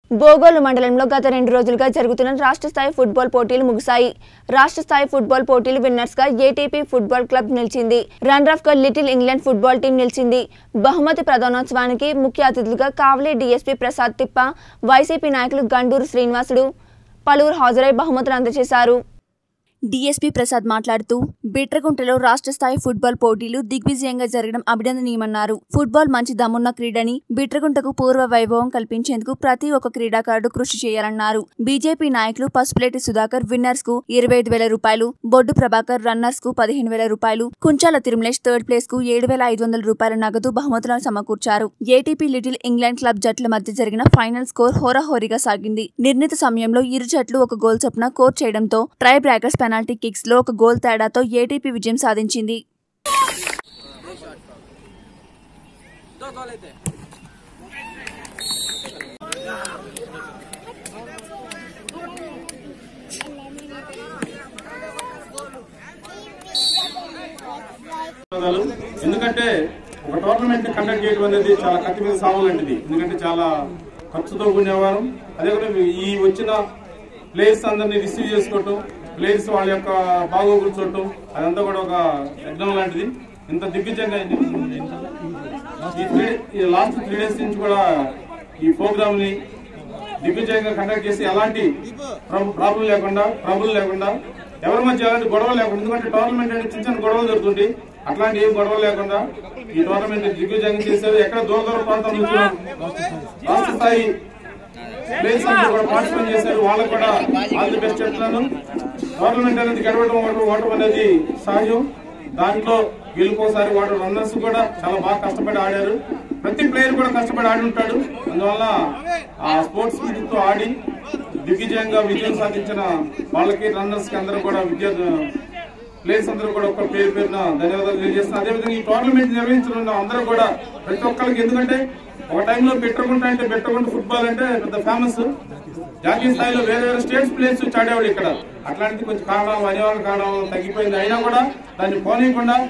బోగోలు మండలంలో గత రెండు రోజులుగా జరుగుతున్న రాష్ట్ర స్థాయి ఫుట్బాల్ పోటీలు ముగిశాయి రాష్ట్ర స్థాయి ఫుట్బాల్ పోటీలు విన్నర్స్ గా ఏటీపీ ఫుట్బాల్ క్లబ్ నిలిచింది రన్నర్ గా లిటిల్ ఇంగ్లాండ్ ఫుట్బాల్ టీం నిలిచింది బహుమతి ప్రధానోత్సవానికి ముఖ్య అతిథులుగా కావలి డీఎస్పీ ప్రసాద్ తిప్ప వైసీపీ నాయకులు గండూరు శ్రీనివాసుడు పలువురు హాజరై బహుమతులు అందజేశారు డీఎస్పీ ప్రసాద్ మాట్లాడుతూ బిట్రగుంటలో రాష్ట్ర స్థాయి ఫుట్బాల్ పోటీలు దిగ్విజయంగా జరగడం అభినందనీయమన్నారు ఫుట్బాల్ మంచి దమ్మున్న క్రీడని బిట్రగుంటకు పూర్వ వైభవం కల్పించేందుకు ప్రతి ఒక్క క్రీడాకారుడు కృషి చేయాలన్నారు బీజేపీ నాయకులు పసుపులేటి సుధాకర్ విన్నర్స్ కు ఇరవై ఐదు వేల రూపాయలు బొడ్డు ప్రభాకర్ రన్నర్స్ కు పదిహేను వేల రూపాయలు కుంచాల తిరుమలేష్ థర్డ్ ప్లేస్ కు ఏడు వేల ఐదు వందల రూపాయల నగదు బహుమతులను సమకూర్చారు ఏటీపీ లిటిల్ ఇంగ్లాండ్ క్లబ్ జట్ల మధ్య జరిగిన ఫైనల్ స్కోర్ హోరాహోరీగా సాగింది నిర్ణీత సమయంలో ఇరు జట్లు ఒక గోల్ చొప్పున కోర్ చేయడంతో ట్రై బ్రాకర్స్ పెనాల్టీ కిక్స్ లో ఒక గోల్ తేడాతో ఏటీపీ విజయం సాధించింది ధన్యవాదాలు ఎందుకంటే ఒక టోర్నమెంట్ కండక్ట్ చేయడం అనేది చాలా కత్తి మీద సాగు లాంటిది ఎందుకంటే చాలా ఖర్చుతో కూడిన వ్యవహారం అదే విధంగా ఈ వచ్చిన ప్లేయర్స్ అందరినీ రిసీవ్ చేసుకోవటం ప్లేయర్స్ వాళ్ళ యొక్క బాగోగులు చూడటం అదంతా కూడా ఒక యజ్ఞం లాంటిది ఇంత దిగ్విజయంగా ఈ త్రీ ఈ లాస్ట్ త్రీ డేస్ నుంచి కూడా ఈ ప్రోగ్రామ్ ని దిగ్విజయంగా కండక్ట్ చేసి ఎలాంటి ప్రాబ్లం లేకుండా ట్రబుల్ లేకుండా ఎవరి మధ్య ఎలాంటి గొడవ లేకుండా ఎందుకంటే టోర్నమెంట్ అంటే చిన్న చిన్న గొడవలు జరుగుతుంది అట్లాంటి ఏం గొడవ లేకుండా ఈ టోర్నమెంట్ దిగ్విజయంగా చేశారు ఎక్కడ దూర దూర ప్రాంతం నుంచి రాష్ట్ర స్థాయి ప్లేయర్స్ అందరూ కూడా పార్టిసిపేట్ చేశారు వాళ్ళకు కూడా ఆల్ ది బెస్ట్ చెప్తున్నాను టోర్నమెంట్ అనేది గడవడం ఓటం ఓటం అనేది సహజం దాంట్లో గెలుపోసారి వాడు రన్నర్స్ కూడా చాలా బాగా కష్టపడి ఆడారు ప్రతి ప్లేయర్ కూడా కష్టపడి ఆడి ఉంటాడు అందువల్ల ఆ స్పోర్ట్స్ స్పిరిట్ తో ఆడి దిగ్విజయంగా విజయం సాధించిన వాళ్ళకి రన్నర్స్ కి అందరూ కూడా విద్యా ప్లేయర్స్ అందరూ కూడా ఒక్క పేరు పేరున ధన్యవాదాలు తెలియజేస్తున్నారు అదేవిధంగా ఈ టోర్నమెంట్ నిర్వహించడం అందరూ కూడా ప్రతి ఒక్కరికి ఎందుకంటే ఒక టైంలో బెట్టకుంట అంటే బెట్టకుంట ఫుట్బాల్ అంటే పెద్ద ఫేమస్ జాతీయ స్థాయిలో వేరే వేరే స్టేట్స్ ప్లేయర్స్ చాడేవాడు ఇక్కడ అట్లాంటిది కొంచెం కారణం అనివార్య కారణం తగ్గిపోయింది అయినా కూడా దాన్ని పోనీయకుండా